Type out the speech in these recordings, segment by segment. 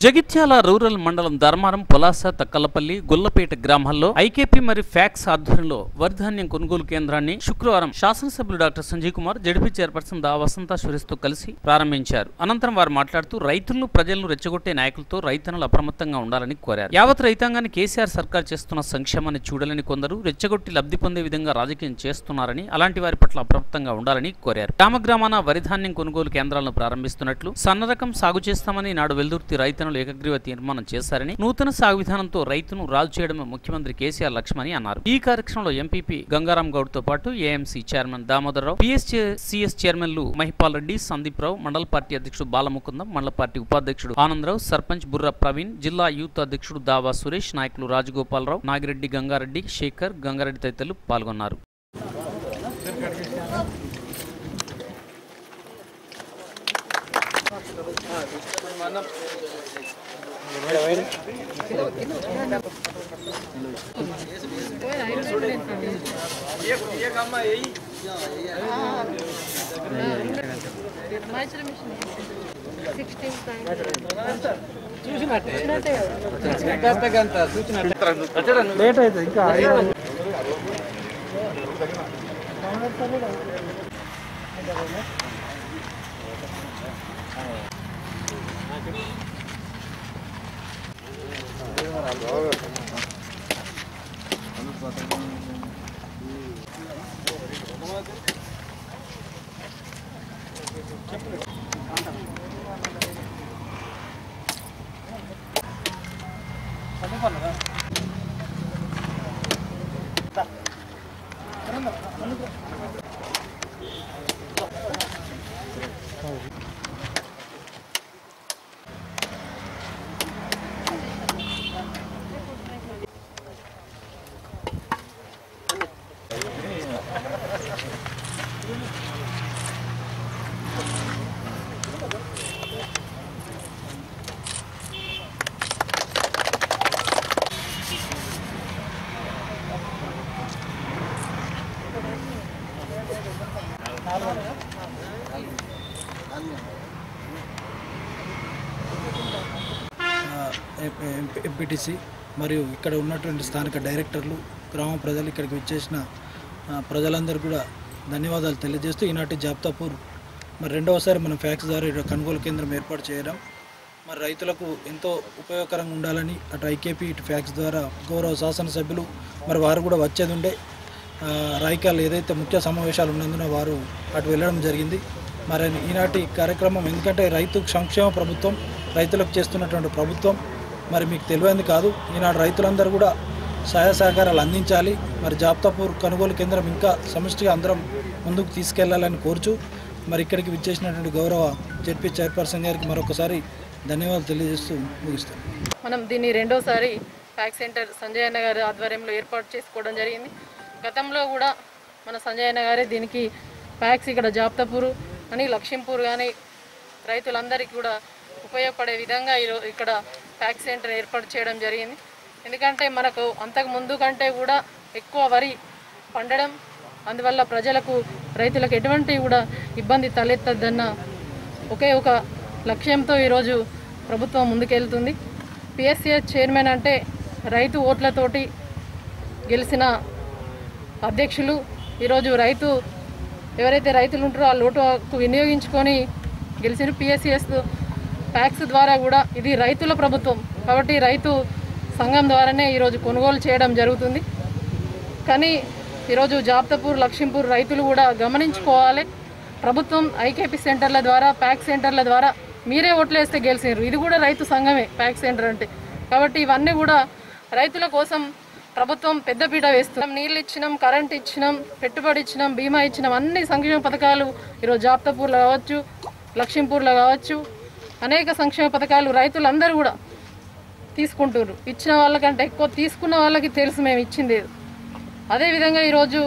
Jagtial rural మండలం ధర్మారం పొలాస తక్కలపల్లి గొల్లపేట గ్రామాల్లో IKP మరియు ఫ్యాక్స్ ఆధ్వర్యంలో వరిధాన్యం కొనుగోలు కేంద్రాన్ని శుక్రవారం శాసనసభ్యులు doctor Sanjay Kumar ZP chairperson దా వసంత సురేష్తో కలిసి ప్రారంభించారు అనంతరం వారు మాట్లాడుతూ రైతులను ప్రజలను రెచ్చగొట్టే నాయకులతో రైతన్నలు అప్రమత్తంగా ఉండాలని కోరారు యావత్ రైతాంగాన్ని కేసీఆర్ సర్కార్ చేస్తున్న సంక్షేమాన్ని చూడాలని కొందరు రెచ్చగొట్టి లబ్ధి పొందే విధంగా రాజకీయం చేస్తున్నారని అలాంటి వారి పట్ల అప్రమత్తంగా ఉండాలని కోరారు గ్రామ గ్రామాన వరిధాన్యం కొనుగోలు కేంద్రాలను ప్రారంభిస్తున్నట్లు సన్న రకం సాగు చేస్తామని నాడు వెల్దుర్తి రైతన్నలు ఏకగ్రీవ తీర్మానం చేశారని నూతన సాగు విధానంతో రైతును రాజు చేయడమే ముఖ్యమంత్రి కేసీఆర్ లక్ష్యమని అన్నారు ఈ కార్యక్రమంలో ఎంపీపీ గంగారాం గౌడ్ తో పాటు AMC chairman Damodararao PSC CS చైర్మన్లు మహిపాల్ రెడ్డి సందీప్ రావు మండల పార్టీ అధ్యక్షుడు బాలముకుందం మండల పార్టీ ఉపాధ్యక్షుడు ఆనందరావు సర్పంచ్ బుర్ర ప్రవీణ్ జిల్లా యూత్ అధ్యక్షుడు దావా సురేష్ నాయకులు రాజగోపాలరావు నాగిరెడ్డి గంగారెడ్డి శేఖర్ గంగారెడ్డి తదితరులు పాల్గొన్నారు లేట్ అవుతుంది ఇంకా ఎంపీటీసీ మరియు ఇక్కడ ఉన్నటువంటి స్థానిక డైరెక్టర్లు గ్రామ ప్రజలు ఇక్కడికి వచ్చేసిన ఆ, ప్రజలందరూ కూడా ధన్యవాదాలు తెలియజేస్తూ ఈనాటి జాబ్తాపూర్ మరి రెండవసారి మనం ఫ్యాక్స్ ద్వారా ఇక్కడ కొనుగోలు కేంద్రం ఏర్పాటు చేయడం మరి రైతులకు ఎంతో ఉపయోగకరంగా ఉండాలని అటు ఐకేపీ ఇటు ఫ్యాక్స్ ద్వారా గౌరవ శాసనసభ్యులు మరి వారు కూడా వచ్చేది ఉండే ఆ, రాయికాలు ఏదైతే ముఖ్య సమావేశాలు ఉన్నందున వారు అటు వెళ్ళడం జరిగింది మరి ఈనాటి కార్యక్రమం ఎందుకంటే రైతు సంక్షేమ ప్రభుత్వం రైతులకు చేస్తున్నటువంటి ప్రభుత్వం మరి మీకు తెలియంది కాదు ఈనాడు రైతులందరూ కూడా సహాయ సహకారాలు అందించాలి మరి జాబ్తాపూర్ కొనుగోలు కేంద్రం ఇంకా సమిష్టిగా అందరం ముందుకు తీసుకెళ్లాలని కోరుచు మరి ఇక్కడికి విచ్చేసినటువంటి గౌరవ జడ్పీ చైర్పర్సన్ గారికి మరొకసారి ధన్యవాదాలు తెలియజేస్తూ ముగిస్తాను మనం దీన్ని రెండోసారి ఫ్యాక్ సెంటర్ సంజయ్ అన్న గారి ఆధ్వర్యంలో ఏర్పాటు చేసుకోవడం జరిగింది గతంలో కూడా మన సంజయ్ అన్న గారే దీనికి ఫ్యాక్స్ ఇక్కడ జాప్తాపూర్ అని లక్ష్మీపూర్ కానీ రైతులందరికీ కూడా ఉపయోగపడే విధంగా ఈరో ఇక్కడ ఫ్యాక్ సెంటర్ ఏర్పాటు చేయడం జరిగింది ఎందుకంటే మనకు అంతకు ముందు కంటే కూడా ఎక్కువ వరి పండడం అందువల్ల ప్రజలకు రైతులకు ఎటువంటి కూడా ఇబ్బంది తలెత్తద్దన్న ఒకే ఒక లక్ష్యంతో ఈరోజు ప్రభుత్వం ముందుకెళ్తుంది పిఎస్సిఎస్ చైర్మన్ అంటే రైతు ఓట్లతోటి గెలిచిన అధ్యక్షులు ఈరోజు రైతు ఎవరైతే రైతులు ఉంటారో ఆ లోటు హక్కు వినియోగించుకొని గెలిచిన పిఎస్సిఎస్ ట్యాక్స్ ద్వారా కూడా ఇది రైతుల ప్రభుత్వం కాబట్టి రైతు సంఘం ద్వారానే ఈరోజు కొనుగోలు చేయడం జరుగుతుంది కానీ ఈరోజు జాబ్తపూర్ లక్ష్మీపూర్ రైతులు కూడా గమనించుకోవాలి ప్రభుత్వం ఐకేపీ సెంటర్ల ద్వారా ప్యాక్ సెంటర్ల ద్వారా మీరే ఓట్లేస్తే గెలిచినారు ఇది కూడా రైతు సంఘమే ప్యాక్ సెంటర్ అంటే కాబట్టి ఇవన్నీ కూడా రైతుల కోసం ప్రభుత్వం పెద్దపీట వేస్తున్నాం నీళ్ళు ఇచ్చినాం కరెంట్ ఇచ్చినాం పెట్టుబడి ఇచ్చినాం బీమా ఇచ్చినాం అన్ని సంక్షేమ పథకాలు ఈరోజు జాబ్తపూర్లో కావచ్చు లక్ష్మీపూర్లో కావచ్చు అనేక సంక్షేమ పథకాలు రైతులందరూ కూడా తీసుకుంటారు ఇచ్చిన వాళ్ళకంటే ఎక్కువ తీసుకున్న వాళ్ళకి తెలుసు మేము ఇచ్చింది ఏదో. అదేవిధంగా ఈరోజు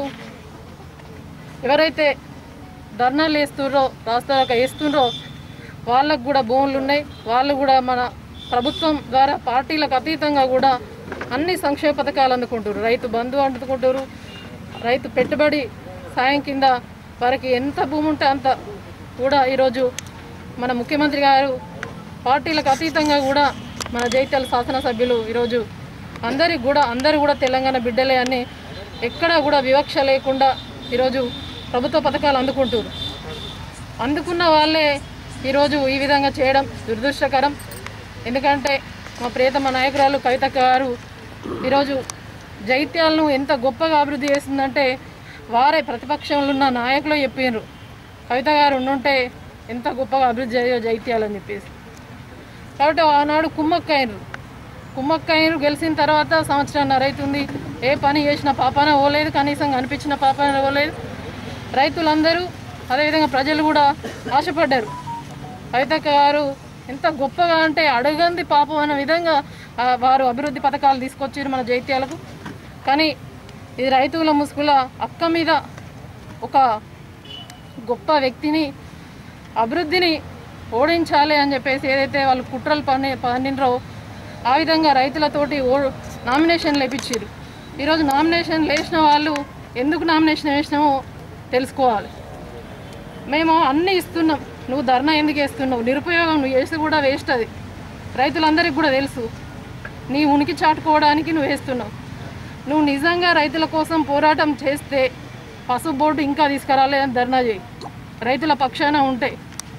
ఎవరైతే ధర్నాలు వేస్తుండ్రో రాస్తారోక వేస్తుండ్రో వాళ్ళకు కూడా భూములు ఉన్నాయి వాళ్ళు కూడా మన ప్రభుత్వం ద్వారా పార్టీలకు అతీతంగా కూడా అన్ని సంక్షేమ పథకాలు అందుకుంటారు రైతు బంధు అందుకుంటారు రైతు పెట్టుబడి సాయం కింద వారికి ఎంత భూమి ఉంటే అంత కూడా ఈరోజు మన ముఖ్యమంత్రి గారు పార్టీలకు అతీతంగా కూడా మన జైత్యాల శాసనసభ్యులు ఈరోజు అందరికి కూడా అందరూ కూడా తెలంగాణ బిడ్డలే అని ఎక్కడా కూడా వివక్ష లేకుండా ఈరోజు ప్రభుత్వ పథకాలు అందుకుంటారు అందుకున్న వాళ్ళే ఈరోజు ఈ విధంగా చేయడం దురదృష్టకరం ఎందుకంటే మా ప్రియతమ నాయకురాలు కవితక్క గారు ఈరోజు జైత్యాలను ఎంత గొప్పగా అభివృద్ధి చేస్తుందంటే వారే ప్రతిపక్షంలో ఉన్న నాయకులు చెప్పినారు కవిత గారు ఉండుంటే ఎంత గొప్పగా అభివృద్ధి చేయో జైత్యాలని చెప్పేసి కాబట్టి ఆనాడు కుమ్మక్కయ్యరు కుమ్మక్కయ్యరు గెలిచిన తర్వాత సంవత్సరాన్నర అవుతుంది ఏ పని చేసిన పాపాన పోలేదు కనీసం కనిపించిన పాపాన పోలేదు రైతులందరూ అదేవిధంగా ప్రజలు కూడా ఆశపడ్డారు కవితక్క గారు ఎంత గొప్పగా అంటే అడగంది పాపం అనే విధంగా ఆ, వారు అభివృద్ధి పథకాలు తీసుకొచ్చారు మన జైత్యాలకు కానీ ఇది రైతుల ముసుగుల అక్క మీద ఒక గొప్ప వ్యక్తిని అభివృద్ధిని ఓడించాలి అని చెప్పేసి ఏదైతే వాళ్ళు కుట్రలు పని పన్నినరో ఆ విధంగా రైతులతోటి ఓ నామినేషన్లు వేపించారు ఈరోజు నామినేషన్ వేసిన వాళ్ళు ఎందుకు నామినేషన్ వేసినామో తెలుసుకోవాలి మేము అన్నీ ఇస్తున్నాం నువ్వు ధర్నా ఎందుకు వేస్తున్నావు నిరుపయోగం నువ్వు చేస్తే కూడా వేస్ట్ అది రైతులందరికీ కూడా తెలుసు నీ ఉనికి చాటుకోవడానికి నువ్వు వేస్తున్నావు నువ్వు నిజంగా రైతుల కోసం పోరాటం చేస్తే పసుపు బోర్డు ఇంకా తీసుకురాలే అని ధర్నా చేయి రైతుల పక్షాన ఉంటాయి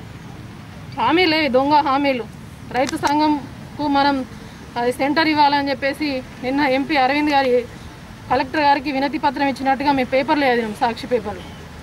హామీలే దొంగ హామీలు రైతు సంఘంకు మనం అది సెంటర్ ఇవ్వాలని చెప్పేసి నిన్న ఎంపీ అరవింద్ గారి కలెక్టర్ గారికి వినతి పత్రం ఇచ్చినట్టుగా మీ పేపర్లో చదివాం సాక్షి పేపర్లో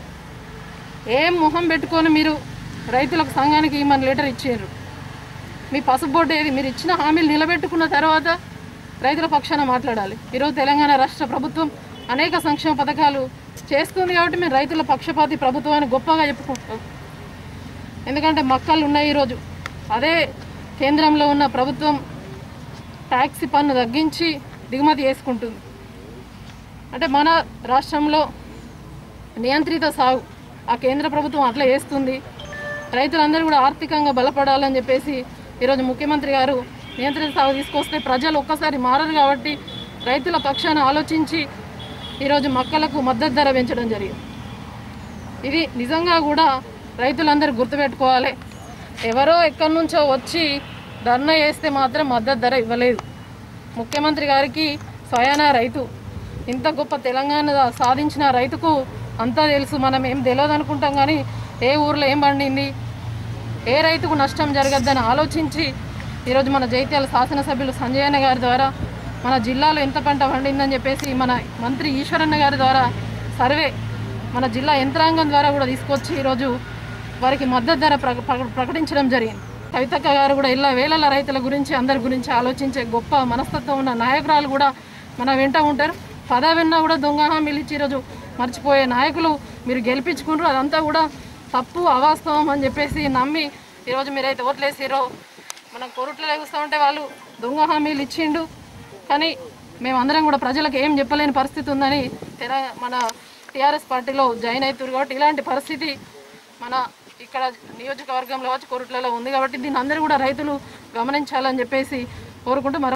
ఏం మొహం పెట్టుకొని మీరు రైతులకు సంఘానికి మన లెటర్ ఇచ్చారు మీ పసుపు బోర్డు ఏది మీరు ఇచ్చిన హామీలు నిలబెట్టుకున్న తర్వాత రైతుల పక్షాన మాట్లాడాలి ఈరోజు తెలంగాణ రాష్ట్ర ప్రభుత్వం అనేక సంక్షేమ పథకాలు చేస్తుంది కాబట్టి మేము రైతుల పక్షపాతి ప్రభుత్వాన్ని గొప్పగా చెప్పుకుంటాం ఎందుకంటే మక్కలు ఉన్నాయి ఈరోజు అదే కేంద్రంలో ఉన్న ప్రభుత్వం ట్యాక్సీ పన్ను తగ్గించి దిగుమతి చేసుకుంటుంది అంటే మన రాష్ట్రంలో నియంత్రిత సాగు ఆ కేంద్ర ప్రభుత్వం అట్లా చేస్తుంది రైతులందరూ కూడా ఆర్థికంగా బలపడాలని చెప్పేసి ఈరోజు ముఖ్యమంత్రి గారు నియంత్రిత సాగు తీసుకొస్తే ప్రజలు ఒక్కసారి మారరు కాబట్టి రైతుల పక్షాన ఆలోచించి ఈరోజు మక్కలకు మద్దతు ధర పెంచడం జరిగింది ఇది నిజంగా కూడా రైతులందరూ గుర్తుపెట్టుకోవాలి ఎవరో ఎక్కడి నుంచో వచ్చి ధర్నా చేస్తే మాత్రం మద్దతు ధర ఇవ్వలేదు ముఖ్యమంత్రి గారికి స్వయాన రైతు ఇంత గొప్ప తెలంగాణ సాధించిన రైతుకు అంతా తెలుసు మనం ఏం తెలియదు అనుకుంటాం కానీ ఏ ఊర్లో ఏం పండింది ఏ రైతుకు నష్టం జరగద్దని ఆలోచించి ఈరోజు మన జైత్యాల శాసనసభ్యులు సంజయ్ అన్న గారి ద్వారా మన జిల్లాలో ఎంత పంట పండిందని చెప్పేసి మన మంత్రి ఈశ్వరన్న గారి ద్వారా సర్వే మన జిల్లా యంత్రాంగం ద్వారా కూడా తీసుకొచ్చి ఈరోజు వారికి మద్దతు ధర ప్రక- ప్రక- ప్రకటించడం జరిగింది కవితక్క గారు కూడా ఇలా వేలల రైతుల గురించి అందరి గురించి ఆలోచించే గొప్ప మనస్తత్వం ఉన్న నాయకురాలు కూడా మన వెంట ఉంటారు పదవిన్నా కూడా దొంగ హామీలు ఇచ్చి ఈరోజు మర్చిపోయే నాయకులు మీరు గెలిపించుకుంటారు అదంతా కూడా తప్పు అవాస్తవం అని చెప్పేసి నమ్మి ఈరోజు మీరైతే ఓట్లేసిరో మనం కోరుట్లో లేగుస్తూ ఉంటే వాళ్ళు దొంగ హామీలు ఇచ్చిండు కానీ మేమందరం కూడా ప్రజలకు ఏం చెప్పలేని పరిస్థితి ఉందని తెల- మన టీఆర్ఎస్ పార్టీలో జాయిన్ అవుతారు కాబట్టి ఇలాంటి పరిస్థితి మన ఇక్కడ నియోజకవర్గంలో వచ్చి కోరుట్లలో ఉంది కాబట్టి దీన్ని అందరూ కూడా రైతులు గమనించాలని చెప్పేసి కోరుకుంటూ మరో